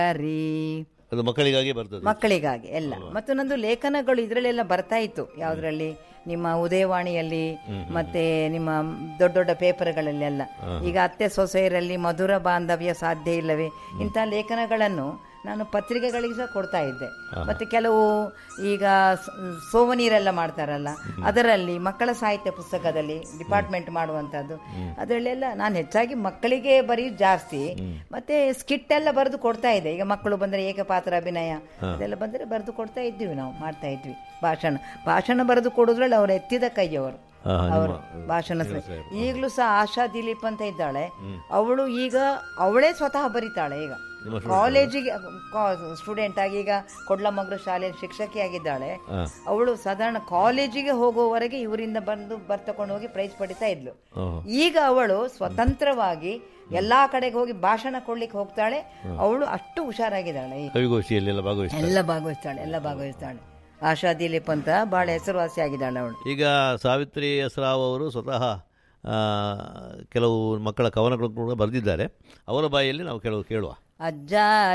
ರೀ ಅದು ಮಕ್ಕಳಿಗಾಗಿ ಬರ್ತದೆ ಮಕ್ಕಳಿಗಾಗಿ ಎಲ್ಲ ಮತ್ತು ನಂದು ಲೇಖನಗಳು ಇದರಲ್ಲೆಲ್ಲ ಬರ್ತಾ ಇತ್ತು ಯಾವ್ದ್ರಲ್ಲಿ ನಿಮ್ಮ ಉದಯವಾಣಿಯಲ್ಲಿ ಮತ್ತೆ ನಿಮ್ಮ ದೊಡ್ಡ ದೊಡ್ಡ ಪೇಪರ್ಗಳಲ್ಲೆಲ್ಲ ಈಗ ಅತ್ತೆ ಸೊಸೆಯರಲ್ಲಿ ಮಧುರ ಬಾಂಧವ್ಯ ಸಾಧ್ಯ ಇಲ್ಲವೇ ಇಂಥ ಲೇಖನಗಳನ್ನು ನಾನು ಪತ್ರಿಕೆಗಳಿಗೆ ಸಹ ಕೊಡ್ತಾ ಇದ್ದೆ ಮತ್ತೆ ಕೆಲವು ಈಗ ಸ- ಸೋವನೀರೆಲ್ಲ ಮಾಡ್ತಾರಲ್ಲ ಅದರಲ್ಲಿ ಮಕ್ಕಳ ಸಾಹಿತ್ಯ ಪುಸ್ತಕದಲ್ಲಿ ಡಿಪಾರ್ಟ್ಮೆಂಟ್ ಮಾಡುವಂಥದ್ದು ಅದರಲ್ಲೆಲ್ಲ ನಾನು ಹೆಚ್ಚಾಗಿ ಮಕ್ಕಳಿಗೆ ಬರೆಯೋದು ಜಾಸ್ತಿ ಮತ್ತೆ ಸ್ಕಿಟ್ ಎಲ್ಲ ಬರೆದು ಕೊಡ್ತಾ ಇದ್ದೆ ಈಗ ಮಕ್ಕಳು ಬಂದರೆ ಏಕಪಾತ್ರ ಅಭಿನಯ ಅದೆಲ್ಲ ಬಂದರೆ ಬರೆದು ಕೊಡ್ತಾ ಇದ್ವಿ ನಾವು ಮಾಡ್ತಾ ಇದ್ವಿ ಭಾಷಣ ಭಾಷಣ ಬರೆದು ಕೊಡೋದ್ರಲ್ಲಿ ಅವ್ರು ಎತ್ತಿದ ಕೈಯವರು ಹಾ, ನಿಮ್ಮ ಅವರು ಭಾಷಣ ಈಗಲೂ ಸಹ ಆಶಾ ದಿಲೀಪ್ ಅಂತ ಇದ್ದಾಳೆ ಅವಳು ಈಗ ಅವಳೇ ಸ್ವತಃ ಬರೀತಾಳೆ ಈಗ ಕಾಲೇಜಿಗೆ ಸ್ಟೂಡೆಂಟ್ ಆಗಿ ಈಗ ಕೊಡ್ಲಮಗ್ರು ಶಾಲೆಯಲ್ಲಿ ಶಿಕ್ಷಕಿಯಾಗಿದ್ದಾಳೆ ಅವಳು ಸಾಧಾರಣ ಕಾಲೇಜಿಗೆ ಹೋಗುವವರೆಗೆ ಇವರಿಂದ ಬಂದು ಬರ್ತಕೊಂಡು ಹೋಗಿ ಪ್ರೈಸ್ ಪಡಿತಾ ಇದ್ಲು ಓಹೋ. ಈಗ ಅವಳು ಸ್ವತಂತ್ರವಾಗಿ ಎಲ್ಲಾ ಕಡೆಗೆ ಹೋಗಿ ಭಾಷಣ ಕೊಡ್ಲಿಕ್ಕೆ ಹೋಗ್ತಾಳೆ ಅವಳು ಅಷ್ಟು ಹುಷಾರಾಗಿದ್ದಾಳೆ ಈಗ. ಕವಿಗೋಷ್ಠಿಯಲ್ಲೆಲ್ಲ ಭಾಗವಹಿಸ್ತಾರೆ ಎಲ್ಲ ಭಾಗವಹಿಸ್ತಾಳೆ ಎಲ್ಲ ಭಾಗವಹಿಸ್ತಾಳೆ ಆಶಾ ದಿಲೀಪ್ ಅಂತ ಬಹಳ ಹೆಸರುವಾಸಿ ಆಗಿದ್ದಾಳೆ ಅವಳು ಈಗ ಸಾವಿತ್ರಿ ಎಸ್ ರಾವ್ ಅವರು ಸ್ವತಃ ಆ, ಕೆಲವು ಮಕ್ಕಳ ಕವನಗಳನ್ನು ಕೂಡ ಬರೆದಿದ್ದಾರೆ ಅವರ ಬಾಯಲ್ಲಿ ನಾವು ಕೆಲವು ಕೇಳುವ ಅಜ್ಜ